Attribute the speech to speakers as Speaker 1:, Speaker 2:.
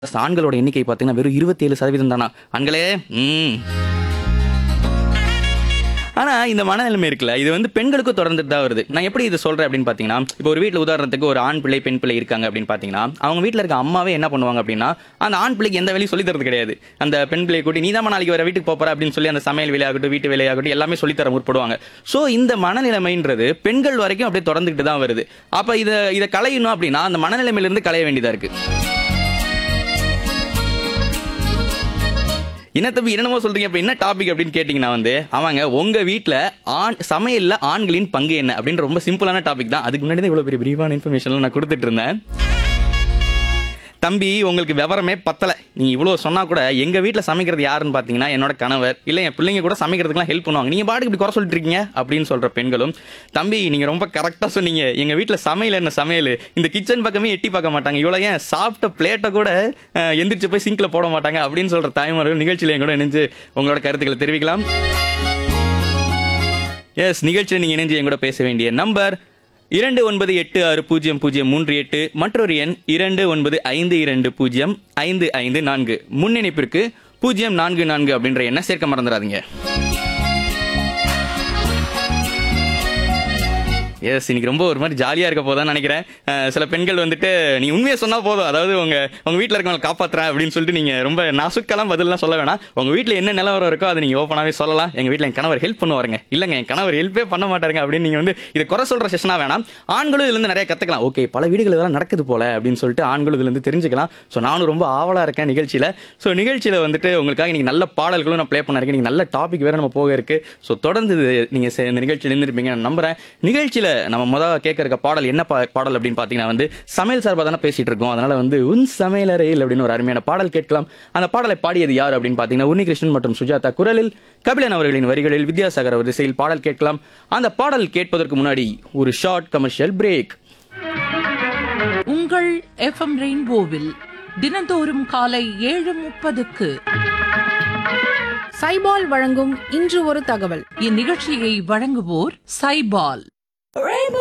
Speaker 1: ஆண்களோட எண்ணிக்கை பார்த்தீங்கன்னா வெறும் இருபத்தி ஏழு சதவீதம் தானா ஆண்களே ம் ஆனா இந்த மனநிலைமை இருக்குல்ல இது வந்து பெண்களுக்கும் தொடர்ந்துட்டு தான் வருது நான் எப்படி இது சொல்றேன் அப்படின்னு பாத்தீங்கன்னா இப்போ ஒரு வீட்டில் உதாரணத்துக்கு ஒரு ஆண் பிள்ளை பெண் பிள்ளை இருக்காங்க அப்படின்னு பாத்தீங்கன்னா அவங்க வீட்டில் இருக்க அம்மாவே என்ன பண்ணுவாங்க அப்படின்னா அந்த ஆண் பிள்ளைக்கு எந்த வேலையும் சொல்லி தரது கிடையாது அந்த பெண் பிள்ளையை கூட்டி நீ தான் நாளைக்கு வர வீட்டுக்கு போற அப்படின்னு சொல்லி அந்த சமையல் வேலையாகட்டும் வீட்டு வேலையாகட்டும் எல்லாமே சொல்லித்தர முற்படுவாங்க ஸோ இந்த மனநிலைமைன்றது பெண்கள் வரைக்கும் அப்படியே தொடர்ந்துகிட்டு தான் வருது அப்ப இதை இதை களையணும் அப்படின்னா அந்த மனநிலைமையிலிருந்து களைய வேண்டியதா இருக்கு என்ன தம்பி என்னமோ சொல்றீங்க அப்ப என்ன டாபிக் அப்படின்னு கேட்டீங்கன்னா வந்து அவங்க உங்க வீட்ல ஆண் சமையல்ல ஆண்களின் பங்கு என்ன அப்படின்னு ரொம்ப சிம்பிளான டாபிக் தான் அதுக்கு முன்னாடி தான் இவ்வளவு பெரிய பிரீவான இன்ஃபர்மேஷன் நான் கொடுத்துட்டு இருந்தேன் தம்பி உங்களுக்கு விவரமே பத்தல நீங்க இவ்வளவு சொன்னா கூட எங்க வீட்ல சமைக்கிறது யாருன்னு பாத்தீங்கன்னா என்னோட கணவர் இல்ல என் பிள்ளைங்க கூட சமைக்கிறதுக்குலாம் ஹெல்ப் பண்ணுவாங்க நீங்க பாட்டுக்கு இப்படி குறை சொல்லிட்டு இருக்கீங்க அப்படின்னு சொல்ற பெண்களும் தம்பி நீங்க ரொம்ப கரெக்டா சொன்னீங்க எங்க வீட்ல சமையல் என்ன சமையல் இந்த கிச்சன் பக்கமே எட்டி பார்க்க மாட்டாங்க இவ்வளவு ஏன் சாப்பிட்ட பிளேட்டை கூட அஹ், எந்திரிச்சு போய் சிங்க்ல போட மாட்டாங்க அப்படின்னு சொல்ற தாய்மார்கள் நிகழ்ச்சியில என் கூட இணைஞ்சு உங்களோட கருத்துக்களை தெரிவிக்கலாம் எஸ் நிகழ்ச்சியில் நீங்கள் இணைஞ்சு என் கூட பேச வேண்டிய நம்பர் இரண்டு ஒன்பது எட்டு ஆறு பூஜ்ஜியம் பூஜ்ஜியம் மூன்று எட்டு மற்றொரு எண் இரண்டு ஒன்பது ஐந்து இரண்டு பூஜ்ஜியம் ஐந்து ஐந்து நான்கு முன்னிணைப்பிற்கு பூஜ்ஜியம் நான்கு நான்கு அப்படின்ற எண்ணை சேர்க்க மறந்துடாதீங்க எஸ் இன்னைக்கு ரொம்ப ஒரு மாதிரி ஜாலியாக இருக்க போதான்னு நினைக்கிறேன் அஹ், சில பெண்கள் வந்துட்டு நீ உண்மையை சொன்னால் போதும் அதாவது உங்க உங்க வீட்டில் இருக்கவங்களை காப்பாத்துறேன் அப்படின்னு சொல்லிட்டு நீங்க ரொம்ப நாசுக்கெல்லாம் பதிலாம் சொல்ல வேணாம் உங்க வீட்டில் என்ன நிலவரம் இருக்கோ அதை நீங்க ஓப்பனாகவே சொல்லலாம் எங்க வீட்டில் என் கணவர் ஹெல்ப் பண்ணுவாருங்க இல்லைங்க என் கணவர் ஹெல்ப்பே பண்ண மாட்டாருங்க அப்படின்னு நீங்க வந்து இதை குறை சொல்ற செஷனா வேணாம் ஆண்களும் இதுல இருந்து நிறைய கத்துக்கலாம் ஓகே பல வீடுகள் இதெல்லாம் நடக்குது போல அப்படின்னு சொல்லிட்டு ஆண்களும் இதுல இருந்து தெரிஞ்சுக்கலாம் ஸோ நானும் ரொம்ப ஆவலா இருக்கேன் நிகழ்ச்சியில ஸோ நிகழ்ச்சியில வந்துட்டு உங்களுக்காக இன்னைக்கு நல்ல பாடல்களும் நான் ப்ளே பண்ண இருக்கேன் இன்னைக்கு நல்ல டாபிக் வேற நம்ம போக இருக்கு ஸோ தொடர்ந்து இது நீங்க சே- இந்த நிகழ்ச்சியில் இருந்திருப்பீங்க நான் நம்புறேன் நிகழ்ச்சியில நம்ம முதல் கேட்க இருக்க பாடல் என்ன பா- பாடல் அப்படின்னு பார்த்தீங்கன்னா வந்து சமையல் சார்பாக தானே பேசிட்டு இருக்கோம் அதனால வந்து உன் சமையலறையில் அப்படின்னு ஒரு அருமையான பாடல் கேட்கலாம் அந்த பாடலை பாடியது யார் அப்படின்னு பார்த்தீங்கன்னா உன்னிகிருஷ்ணன் மற்றும் சுஜாதா குரலில் கபிலன் அவர்களின் வரிகளில் வித்யாசாகர் அவர் இசையில் பாடல் கேட்கலாம் அந்த பாடல் கேட்பதற்கு முன்னாடி ஒரு ஷார்ட் கமர்ஷியல் பிரேக்
Speaker 2: உங்கள் எஃப்எம் ரெயின்போவில் தினந்தோறும் காலை ஏழு முப்பதுக்கு
Speaker 3: சைபால் வழங்கும் இன்று ஒரு தகவல்
Speaker 2: இந்நிகழ்ச்சியை வழங்குவோர் சைபால்